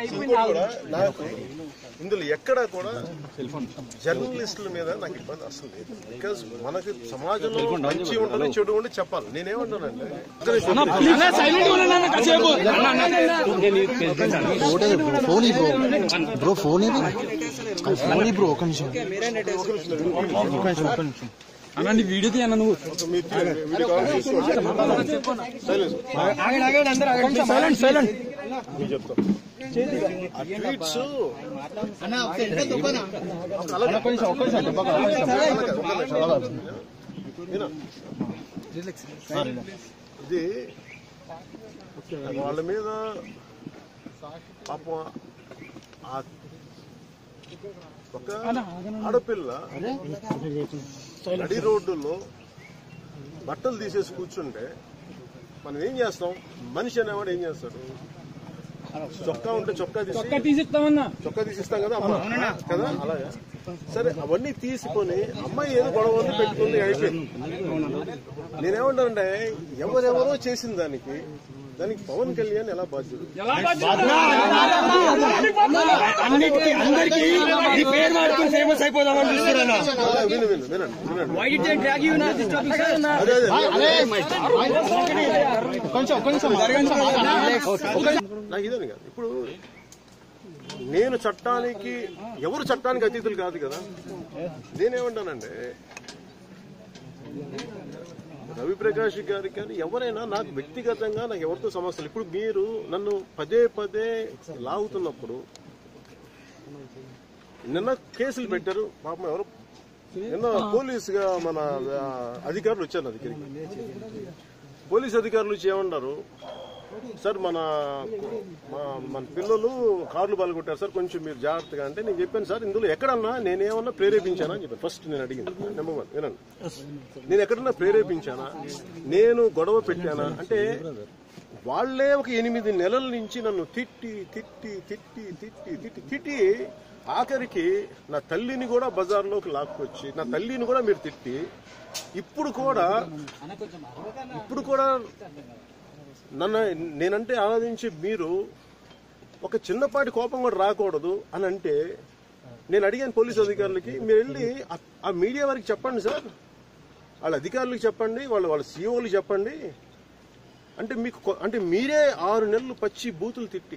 ఇంకోటి కూడా నాకు ఇందులో ఎక్కడా కూడా జర్నలిస్టుల మీద నాకు ఇబ్బంది అసలు లేదు బికాజ్ మనకి సమాజంలో మంచి ఉంటుంది చెడు ఉండి చెప్పాలి నేనేమంటానంటే ఫోన్ బ్రో బ్రో ఫోన్ ఇది ఫోన్ బ్రో ఒక నిమిషం అన్న వీడియో తీయన్న నువ్వు మీరు తీయండి. వీడియో కాల్ తీసుకోండి. Silence. సైలెంట్ సైలెంట్ నేను చెప్తాను ఆ ట్వీట్స్ అలాగే. విను. ఇది వాళ్ళ మీద పాపం ఆ ఒక ఆడపిల్ల నడి రోడ్డులో బట్టలు తీసేసి కూర్చుంటే మనం ఏం చేస్తాం మనిషి అనేవాడు ఏం చేస్తాడు చొక్కా ఉంటే చొక్కా తీసి తీసిస్తామన్నా చొక్కా తీసిస్తాం కదా అమ్మ కదా అలాగా సరే అవన్నీ తీసుకొని అమ్మాయి ఏదో గొడవ ఉంది పెట్టుకుంది అయిపోయింది నేనేమంటానంటే ఎవరెవరో చేసిన దానికి దానికి పవన్ కళ్యాణ్ ఎలా బాధ్యుడు అన్నిటికీ అందరికి ఈ పేరు వాడుకుని ఫేమస్ అయిపోదామని చూస్తున్నాను అలా విను విను వినండి వినండి అదే అదే కొంచెం కొంచెం నాకు ఇదని కాదు ఇప్పుడు నేను చట్టానికి ఎవరు చట్టానికి అతీతులు కాదు కదా నేనేమంటానంటే రవిప్రకాష్ గారికి కానీ ఎవరైనా నాకు వ్యక్తిగతంగా నాకు ఎవరితో సమస్యలు ఇప్పుడు మీరు నన్ను పదే పదే లాగుతున్నప్పుడు నిన్న కేసులు పెట్టారు పాపం ఎవరు నిన్న పోలీసుగా మన ఆ, అధికారులు వచ్చారు నా దగ్గరికి పోలీస్ అధికారులు వచ్చి ఏమన్నారు సార్ మన మా- మన పిల్లలు కార్లు పాల్గొట్టారు సార్ కొంచెం మీరు జాగ్రత్తగా అంటే నేను చెప్పాను సార్ ఇందులో ఎక్కడన్నా నేనేమన్నా ప్రేరేపించానా అని చెప్పాను ఫస్ట్ నేను అడిగింది నెంబర్ వన్ వినండి నేను ఎక్కడన్నా ప్రేరేపించానా నేను గొడవ పెట్టానా అంటే వాళ్ళే ఒక ఎనిమిది నెలల నుంచి నన్ను తిట్టి తిట్టి తిట్టి తిట్టి తిట్టి తిట్టి ఆఖరికి నా తల్లిని కూడా బజార్లోకి లాక్కొచ్చి నా తల్లిని కూడా మీరు తిట్టి ఇప్పుడు కూడా ఇప్పుడు కూడా నన్ను నేనంటే ఆరాధించి మీరు ఒక చిన్నపాటి కోపం కూడా రాకూడదు అని అంటే నేను అడిగాను పోలీస్ అధికారులకి మీరు వెళ్ళి ఆ- ఆ మీడియా వారికి చెప్పండి సార్ వాళ్ళ అధికారులకు చెప్పండి వాళ్ళ వాళ్ళ సీఓలకు చెప్పండి అంటే మీకు కొ- అంటే మీరే ఆరు నెలలు పచ్చి బూతులు తిట్టి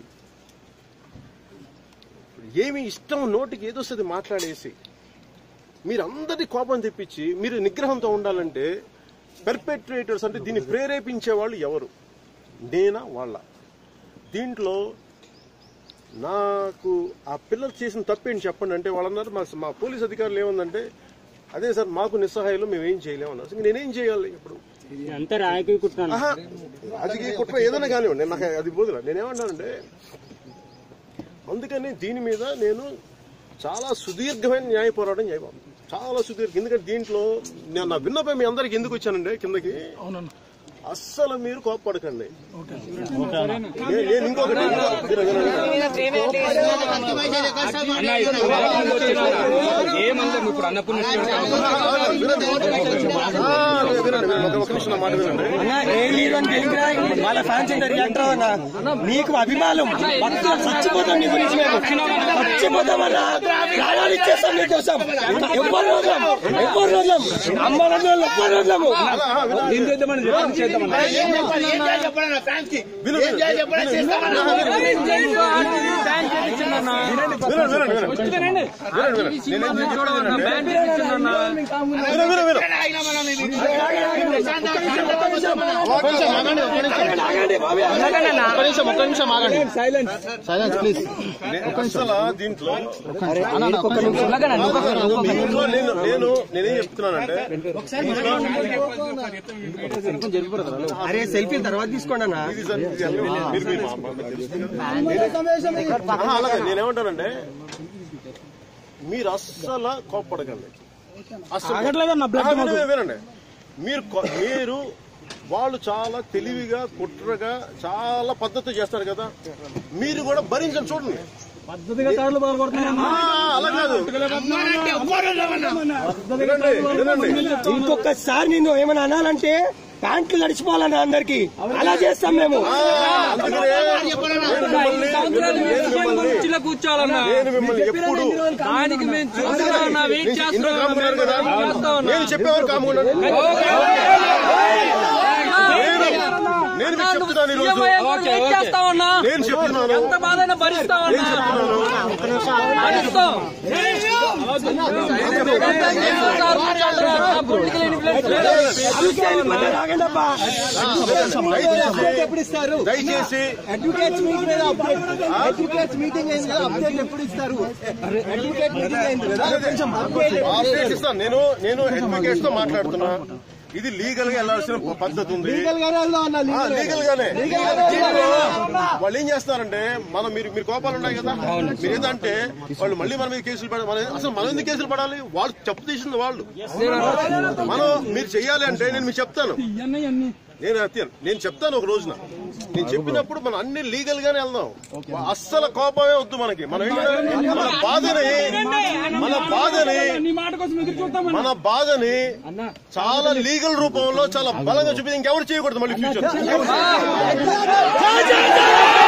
ఏమి ఇష్టం నోటికి ఏదొస్తుంది మాట్లాడేసి మీరందరి కోపం తెప్పించి మీరు నిగ్రహంతో ఉండాలంటే పెర్పెట్రేటర్స్ అంటే దీన్ని ప్రేరేపించే వాళ్ళు ఎవరు నేనా వాళ్ళ దీంట్లో నాకు ఆ పిల్లలు చేసిన తప్పేంటి చెప్పండి అంటే వాళ్ళన్నారు మా మా పోలీస్ అధికారులు ఏముందంటే అదే సార్ మాకు నిస్సహాయాలు మేము ఏం చేయలేము అన్నారు ఇంక నేనేం చేయాలి ఇప్పుడు అంతా రాయకి కుట్టాను ఆహా, అది కుట్ర ఏదైనా కానివ్వండి నేను నాకు అది బోధన నేనేమన్నానంటే అందుకని దీని మీద నేను చాలా సుదీర్ఘమైన న్యాయ పోరాటం చేయబోను చాలా సుదీర్ఘ ఎందుకంటే దీంట్లో నేను నా విన్నపం మీ అందరికి ఎందుకు వచ్చానండి కిందకి అస్సలు మీరు కోప్పడకండి నే- నేను ఇంకొకటి ఇంకో- వినండి, వినండి. ఏమన్నా ఇప్పుడు అన్నపూర్ణ వినండి. ఆ, వినండి, వినండి. ఒక- ఒక నిమిషం నా మాట వినండి ఏ హీరో అని గెలికినా వాళ్ళ ఫ్యాన్స్ ఎంత రియాక్ట్ అవ్వనా నీకు అభిమానం భక్తులు చచ్చిపోతాం నీ గురించి మేము చచ్చిపోతాం అన్నా ప్రాణాలు ఇచ్చేస్తాం నీ కోసం ఎవ్వరు రోజులం ఎవ్వరు రోజులం అమ్మలంలో ఎవ్వరు రోజులము ఏం చేద్దామని చెప్పండి చేద్దామని విను, విను, వినండి, వినండి, వినండి. వినండి, వినండి. నేనేం చెప్పేది వినండి. విను, విను, విను. సైలెన్స్ ప్లీజ్ నే- అసలు దీంట్లో దీంట్లో నేను నేను నేనేం చెప్తున్నానంటే అరే సెల్ఫీ తర్వాత తీసుకోండి అన్న ఇది సార్, ఇది అన్నీ మీరు- మీరు మా- మా- మీకు తెలుసు కదా. ఆహా, అలాగే నేనేమంటానంటే మీరు అస్సలు కోప్పడకండి అస్సలు ఆహా, వినండి, వినండి మీరు కొ- మీరు వాళ్ళు చాలా తెలివిగా కుట్రగా చాలా పద్ధతి చేస్తారు కదా మీరు కూడా భరించండి చూడండి ఆ, అలా కాదు వినండి వినండి ఇంకొకసారి నిన్ను ఏమైనా అనాలంటే ప్యాంట్లు నడిచిపోవాలన్నా అందరికి అలా చేస్తాం మేము అందుకనే నేను మిమ్మల్ని నేను మిమ్మల్ని కుర్చీలో కూర్చోవాలన్నా నేను మిమ్మల్ని ఎప్పుడు దానికి మేము చూస్తా ఉన్నా వెయిట్ ఇంత చేస్తున్నాం కామున్నారు కదా చేస్తా ఉన్నా నేను చెప్పేవారు కామున్నాను నేను నేను మీకు చెప్తున్నాను ఈ రోజు వెయిట్ చేస్తా ఉన్నా నేను చెప్తున్నాను ఎంత బాధైనా భరిస్తా నేను ఉన్నా చెప్తున్నాను భరిస్తాం పొలిటికల్ ఇన్ఫ్లుయెన్స్ రాగండబ్బా దయచేసి ఎప్పుడు ఇస్తారు దయచేసి అడ్వకేట్స్ మీటింగ్ మీద అప్డేట్ అడ్వకేట్స్ మీటింగ్ అయింది కదా అప్డేట్ ఎప్పుడు ఇస్తారు అడ్వకేట్ మీటింగ్ అయింది కదా కొంచెం అప్డేట్ అప్డేట్ ఇస్తాను నేను నేను అడ్వకేట్స్ తో మాట్లాడుతున్నా ఇది లీగల్ గా వెళ్లాల్సిన పద్ధతి ఉంది లీగల్ గానే వెళ్దాం అన్న ఆ, లీగల్ లీగల్ గానే వాళ్ళు ఏం చేస్తున్నారంటే మనం మీరు మీరు కోపాలు ఉన్నాయి కదా మీరు ఏంటంటే వాళ్ళు మళ్ళీ మన మీద కేసులు పడాలి మన అసలు మన ఎందుకు కేసులు పడాలి వాళ్ళు చెప్పు తీసింది వాళ్ళు మనం మీరు చెయ్యాలి అంటే నేను మీకు చెప్తాను నేను అత్యను నేను చెప్తాను ఒక రోజున నేను చెప్పినప్పుడు మనం అన్ని లీగల్ గానే వెళ్దాం అస్సలు కోపమే వద్దు మనకి మనం ఏంటంటే మన బాధని మన బాధని మన బాధని చాలా లీగల్ రూపంలో చాలా బలంగా చూపి ఇంకెవరు చేయకూడదు మళ్ళీ ఫ్యూచర్